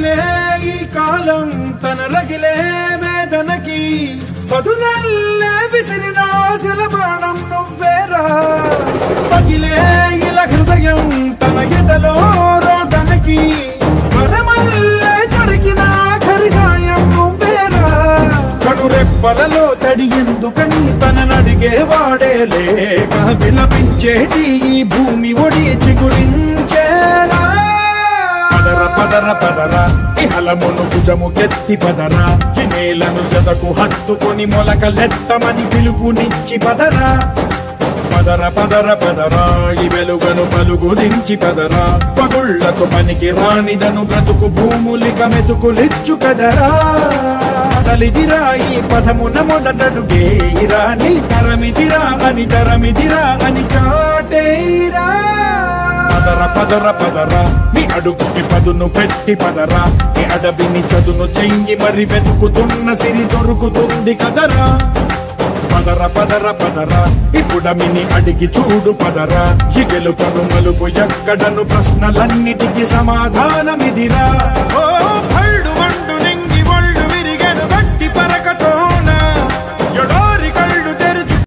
కదిలే ఈ కాలం తన రగిలే వేదనకి పదునల్లే విసిరిన ఆశల బాణం నువ్వేరా పగిలే ఇలా హృదయం తన ఎదలో రోదనకి మరమల్లే దొరికిన ఆఖరి సాయం నువ్వేరా కడు రెప్పలలో తడి ఎందుకని తననడిగే వాడే లేక విలపించేటి ఈ భూమి ఒడి చిగురించేరా పదర పదర పదర ఇహలమును భుజము కెత్తి పదర ఈ నేలను జతకు హత్తుకొని మొలకలెత్తమని పిలుపునిచ్చి పదరా పదర పదర పదర ఈ వెలుగను పలుగు దించి పదరా పగుళ్లకు పనికి రానిదను బ్రతుకు భూములిక మెతుకులిచ్చు కదరా తలిదిరా ఈ పదమున మొదటడుగేయిరా నీ తరమిదిరా అని తరమిదిరా అని చాటేరా పదర పదర పదర నీ అడుగుకి పదును పెట్టి పదరా నీ అడవిని చదును చెయ్యి మరి వెతుకుతున్న సిరి దొరుకుతుంది కదరా పదర పదర పదర ఇప్పుడమిని అడిగి చూడు పదరా ఇగెలు పను మలుపు ఎక్కడను ప్రశ్నలన్నిటికీ సమాధానమిదిరా ఓ